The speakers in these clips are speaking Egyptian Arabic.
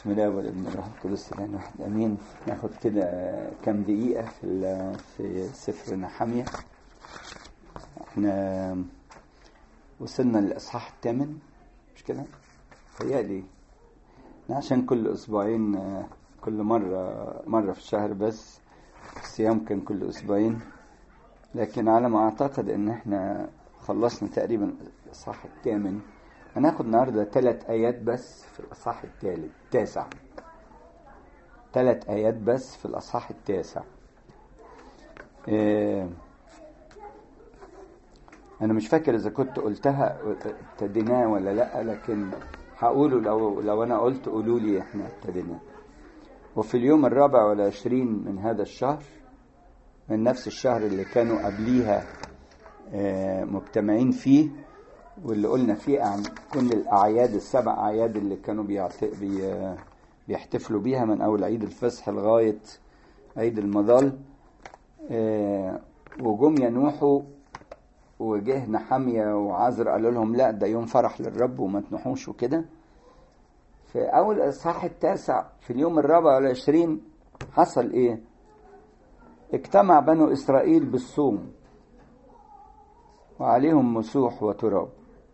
بسم الله والابن الروح القدس الان واحد امين ناخد كده كام دقيقة في ال- في سفر نحمية احنا وصلنا للاصحاح الثامن مش كده؟ تهيألي احنا عشان كل اسبوعين آه، كل مرة مرة في الشهر بس الصيام كان كل اسبوعين لكن على ما اعتقد ان احنا خلصنا تقريبا الاصحاح الثامن هناخد النهارده ثلاث ايات بس في الاصحاح الثالث التاسع ثلاث ايات بس في الاصحاح التاسع آه، انا مش فاكر اذا كنت قلتها ابتديناه ولا لا لكن هقوله لو لو انا قلت قولوا لي احنا ابتديناه وفي اليوم الرابع والعشرين من هذا الشهر من نفس الشهر اللي كانوا قبليها آه، مجتمعين فيه واللي قلنا فيه عن كل الأعياد السبع أعياد اللي كانوا بيعت... بي... بيحتفلوا بيها من أول عيد الفصح لغاية عيد المظال آه، وجم ينوحوا وجه نحمية وعزر قالوا لهم لا ده يوم فرح للرب وما تنوحوش وكده في أول إصحاح التاسع في اليوم الرابع والعشرين حصل إيه؟ اجتمع بنو إسرائيل بالصوم وعليهم مسوح وتراب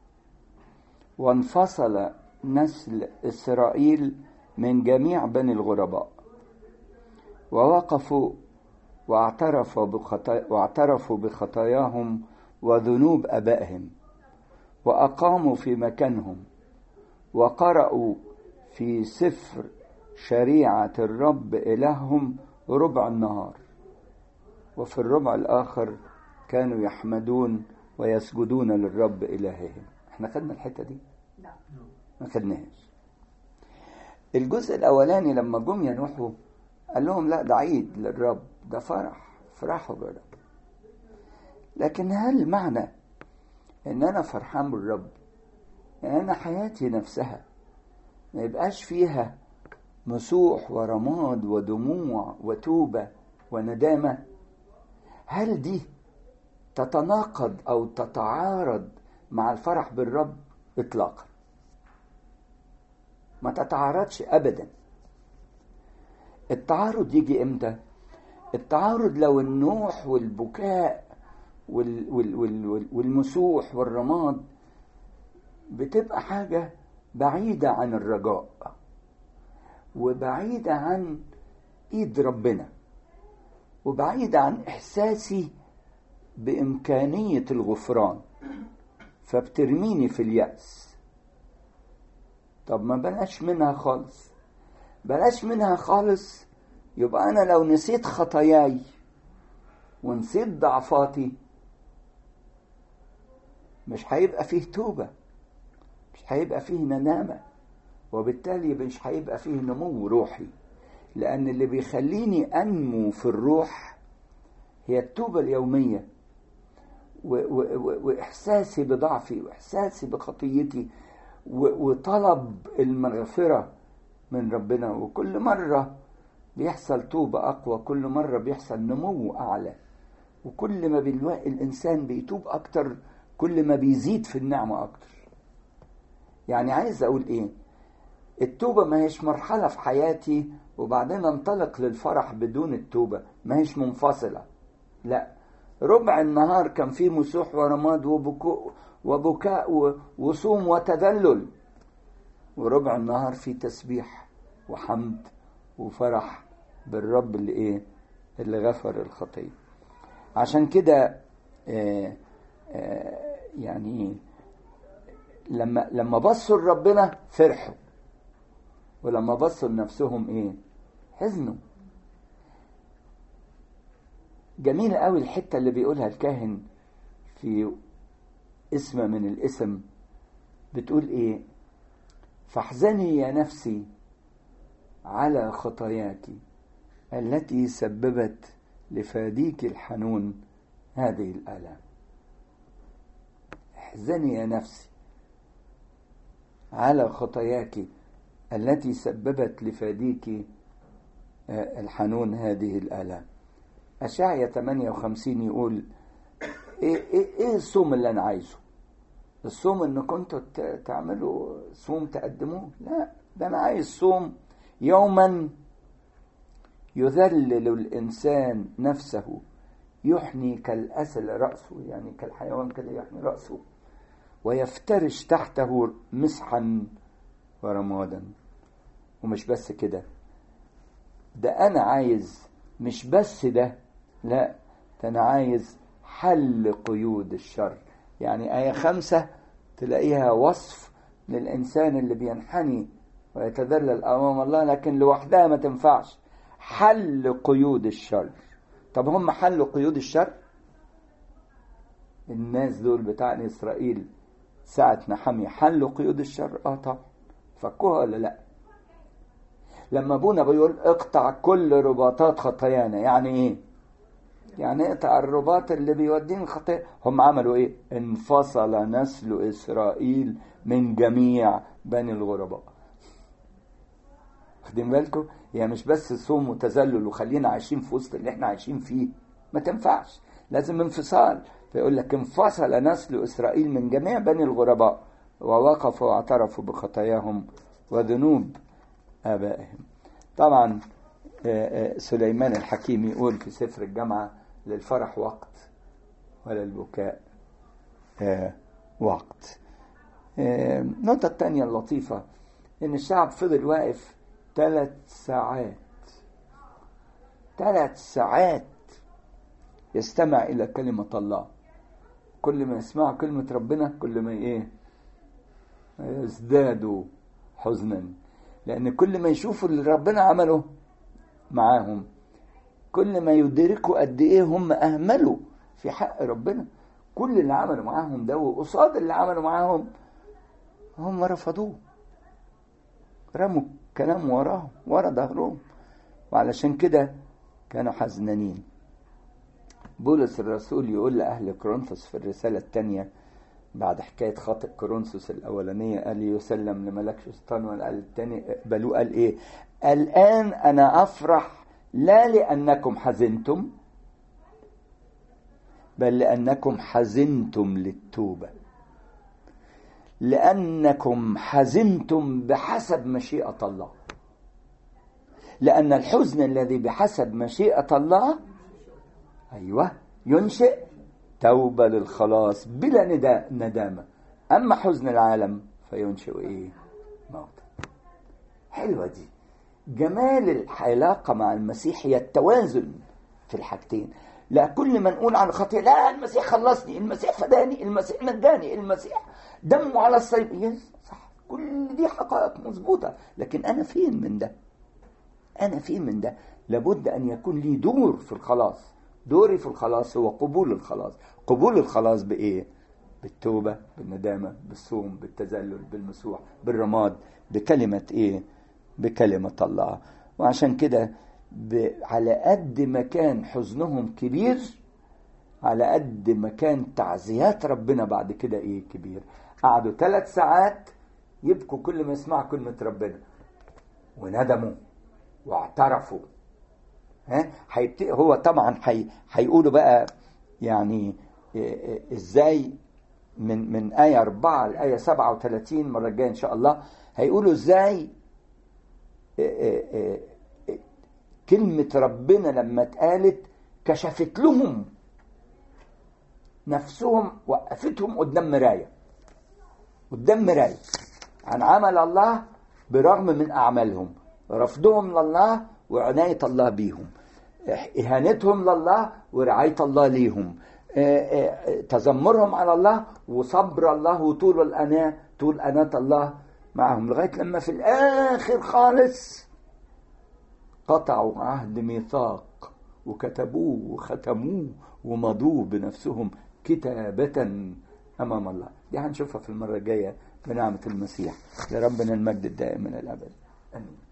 وانفصل نسل إسرائيل من جميع بني الغرباء ووقفوا واعترفوا, بخطا... واعترفوا بخطاياهم وذنوب أبائهم وأقاموا في مكانهم وقرأوا في سفر شريعة الرب إلههم ربع النهار وفي الربع الآخر كانوا يحمدون ويسجدون للرب إلههم احنا خدنا الحتة دي لا ما خدناهاش الجزء الأولاني لما جم ينوحوا قال لهم لا ده عيد للرب ده فرح فرحوا بالرب لكن هل معنى ان انا فرحان بالرب ان انا حياتي نفسها ما يبقاش فيها مسوح ورماد ودموع وتوبة وندامة هل دي تتناقض او تتعارض مع الفرح بالرب اطلاقا ما تتعارضش ابدا التعارض يجي امتى التعارض لو النوح والبكاء وال وال وال وال والمسوح والرماد بتبقى حاجة بعيدة عن الرجاء وبعيدة عن ايد ربنا وبعيدة عن احساسي بامكانية الغفران فبترميني في اليأس طب ما بلاش منها خالص بلاش منها خالص يبقى انا لو نسيت خطاياي ونسيت ضعفاتي مش هيبقى فيه توبة مش هيبقى فيه ندامة وبالتالي مش هيبقى فيه نمو روحي لأن اللي بيخليني أنمو في الروح هي التوبة اليومية و- و- و- وإحساسي بضعفي وإحساسي بخطيتي و- وطلب المغفرة من ربنا وكل مرة بيحصل توبة أقوى كل مرة بيحصل نمو أعلى وكل ما بيلاقي الإنسان بيتوب أكتر كل ما بيزيد في النعمة أكتر يعني عايز أقول إيه التوبة ما هيش مرحلة في حياتي وبعدين انطلق للفرح بدون التوبة ما هيش منفصلة لا ربع النهار كان فيه مسوح ورماد وبكاء وبكاء و- وصوم وتذلل وربع النهار فيه تسبيح وحمد وفرح بالرب اللي ايه اللي غفر الخطيه عشان كده آه، آه، يعني لما لما بصوا لربنا فرحوا ولما بصوا لنفسهم ايه حزنوا جميلة قوي الحتة اللي بيقولها الكاهن في اسم من الاسم بتقول ايه فاحزني يا نفسي على خطاياك التي سببت لفاديك الحنون هذه الآلام احزني يا نفسي على خطاياك التي سببت لفاديك آه، الحنون هذه الآلام أشعية 58 يقول إيه, إيه, إيه الصوم اللي أنا عايزه الصوم إن كنتوا ت- تعملوا صوم تقدموه لا ده أنا عايز صوم يوما يذلل الإنسان نفسه يحني كالأسل رأسه يعني كالحيوان كده يحني رأسه ويفترش تحته مسحا ورمادا ومش بس كده ده أنا عايز مش بس ده لا ده أنا عايز حل قيود الشر يعني آية خمسة تلاقيها وصف للإنسان اللي بينحني ويتذلل أمام الله لكن لوحدها ما تنفعش حل قيود الشر طب هم حلوا قيود الشر الناس دول بتاع إسرائيل ساعة نحمي حلوا قيود الشر اه طبعا فكوها ولا لا لما ابونا بيقول اقطع كل رباطات خطايانا يعني ايه يعني اقطع الرباط اللي بيوديني الخطيه هم عملوا ايه انفصل نسل اسرائيل من جميع بني الغرباء واخدين بالكم هي مش بس صوم وتذلل وخلينا عايشين في وسط اللي احنا عايشين فيه ما تنفعش لازم انفصال فيقول لك انفصل نسل اسرائيل من جميع بني الغرباء ووقفوا واعترفوا بخطاياهم وذنوب ابائهم طبعا سليمان الحكيم يقول في سفر الجامعه للفرح وقت وللبكاء وقت النقطة الثانية اللطيفة إن الشعب فضل واقف ثلاث ساعات ثلاث ساعات يستمع إلى كلمة الله كل ما يسمعوا كلمة ربنا كل ما إيه يزدادوا حزنا لأن كل ما يشوفوا اللي ربنا عمله معاهم كل ما يدركوا قد إيه هم أهملوا في حق ربنا كل اللي عملوا معاهم ده وقصاد اللي عملوا معاهم هم رفضوه رموا كلام وراهم ورا ظهرهم وعلشان كده كانوا حزنانين بولس الرسول يقول لأهل كورنثوس في الرسالة الثانية بعد حكاية خاطئ كورنثوس الأولانية قال يسلم لملك شيطان والقال الثاني اقبلوه قال إيه؟ الآن أنا أفرح لا لأنكم حزنتم بل لأنكم حزنتم للتوبة لأنكم حزنتم بحسب مشيئة الله لأن الحزن الذي بحسب مشيئة الله أيوة ينشئ توبة للخلاص بلا نداء ندامة أما حزن العالم فينشئ إيه موتا حلوة دي جمال العلاقة مع المسيح هي التوازن في الحاجتين لا كل ما نقول عن خطيئة لا المسيح خلصني المسيح فداني المسيح نجاني المسيح دمه على الصليب صح كل دي حقائق مظبوطة لكن أنا فين من ده أنا فين من ده لابد أن يكون لي دور في الخلاص دوري في الخلاص هو قبول الخلاص قبول الخلاص بإيه بالتوبة بالندامة بالصوم بالتذلل بالمسوح بالرماد بكلمة إيه بكلمة الله وعشان كده ب... على قد ما كان حزنهم كبير على قد ما كان تعزيات ربنا بعد كده ايه كبير قعدوا ثلاث ساعات يبكوا كل ما يسمعوا كلمة ربنا وندموا واعترفوا ها حيبت... هو طبعا حي... هيقولوا بقى يعني ازاي من من آية 4 لآية 37 المرة الجاية إن شاء الله هيقولوا ازاي كلمة ربنا لما اتقالت كشفت لهم نفسهم وقفتهم قدام مراية قدام مراية عن عمل الله برغم من أعمالهم رفضهم لله وعناية الله بيهم إهانتهم لله ورعاية الله ليهم تذمرهم على الله وصبر الله وطول الأناة طول أناة الله معهم لغاية لما في الآخر خالص قطعوا عهد ميثاق وكتبوه وختموه ومضوه بنفسهم كتابة أمام الله دي هنشوفها في المرة الجاية بنعمة المسيح لربنا المجد الدائم من الأبد آمين